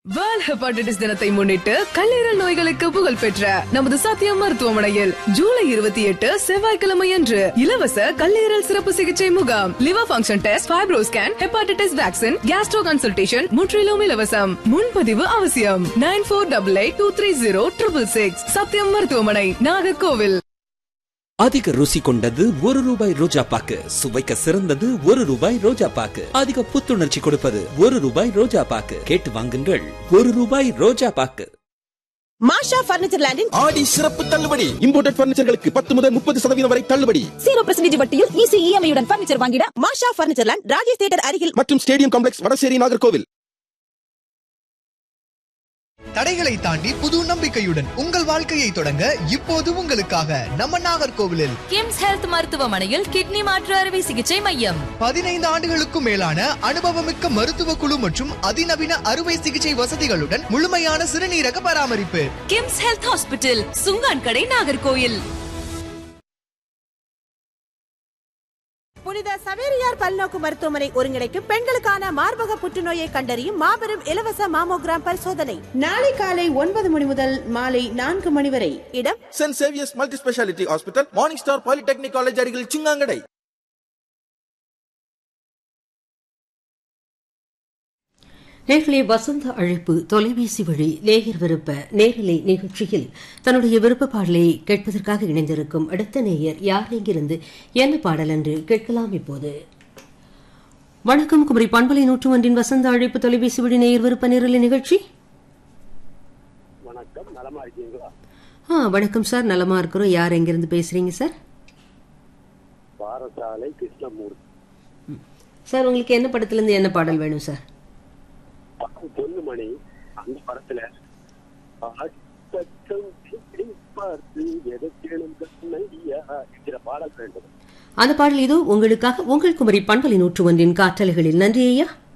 world hepatitis தினத்தை முன்னிட்டு கல்லீரல் நோய்களுக்கு புகழ் பெற்ற நமது சத்தியம் மருத்துவமனையில் ஜூலை இருபத்தி எட்டு செவ்வாய்க்கிழமை அன்று இலவச கல்லீரல் சிறப்பு சிகிச்சை முகாம் liver function test fibro scan hepatitis vaccine gastro consultation முற்றிலும் இலவசம் முன்பதிவு அவசியம் nine four double eight two three zero triple six Sathyam மருத்துவமனை நாகர்கோவில் அதிக ருசி கொண்டது ஒரு ரூபாய் ரோஜா பாக்கு சுவைக்க சிறந்தது ஒரு ரூபாய் ரோஜா பாக்கு அதிக புத்துணர்ச்சி கொடுப்பது ஒரு ரூபாய் ரோஜா பாக்கு கேட்டு வாங்குங்கள் ஒரு ரூபாய் ரோஜா பாக்கு மாஷா பர்னிச்சர் லேண்டின் ஆடி சிறப்பு தள்ளுபடி இம்போர்ட்டட் பர்னிச்சர்களுக்கு பத்து முதல் முப்பது சதவீதம் வரை தள்ளுபடி ஜீரோ பர்சன்டேஜ் வட்டியில் ஈஸி இஎம்ஐயுடன் பர்னிச்சர் வாங்கிட Masha furniture land Rajesh theatre அருகில் மற்றும் ஸ்டேடியம் காம்ப்ளெக்ஸ் வடசேரி நாகர்கோவில் தடைகளை தாண்டி புது நம்பிக்கையுடன் உங்கள் வாழ்க்கையை தொடங்க இப்போது உங்களுக்காக நம்ம நாகர்கோவிலில் கிம்ஸ் ஹெல்த் மருத்துவமனையில் கிட்னி மாற்று அறுவை சிகிச்சை மையம் பதினைந்து ஆண்டுகளுக்கும் மேலான அனுபவமிக்க மருத்துவ குழு மற்றும் அதிநவீன அறுவை சிகிச்சை வசதிகளுடன் முழுமையான சிறுநீரக பராமரிப்பு கிம்ஸ் ஹெல்த் ஹாஸ்பிட்டல் சுங்கான் கடை நாகர்கோயில் புனித சவேரியார் பல்நோக்கு மருத்துவமனை ஒருங்கிணைக்கும் பெண்களுக்கான மார்பக புற்றுநோயை கண்டறியும் மாபெரும் இலவச மாமோகிராம் பரிசோதனை நாளை காலை ஒன்பது மணி முதல் மாலை நான்கு மணி வரை இடம் saint Xavier's multi speciality hospital morning star polytechnic college அருகில் சிங்காங்கடை நேர்களே வசந்த அழைப்பு தொலைபேசி வழி நேயர் விருப்ப நேரலை நிகழ்ச்சியில் தன்னுடைய விருப்ப பாடலை கேட்பதற்காக இணைந்திருக்கும் அடுத்த நேயர் யார் எங்கிருந்து என்ன பாடல் என்று கேட்கலாம் இப்போது வணக்கம் குமரி பண்பலை நூற்று ஒன்றின் வசந்த அழைப்பு தொலைபேசி வழி நேயர் விருப்ப நேரலை நிகழ்ச்சி வணக்கம் நலமா இருக்கீங்களா ஆ வணக்கம் சார் நலமா இருக்கிறோம் யார் எங்கிருந்து பேசுறீங்க சார் பாரசாலை கிருஷ்ணமூர்த்தி சார் உங்களுக்கு என்ன படத்துல இருந்து என்ன பாடல் வேணும் சார் பொன்னுமணி அந்த படத்துல ஆட்டம் பார்த்து எதற்கேளும் கண்ணையா என்கிற பாடல் வேண்டும் அந்த பாடல் இதோ உங்களுக்காக உங்கள் குமரி பண்பலை நூற்று ஒன்றின் காற்றலைகளில் நன்றி ஐயா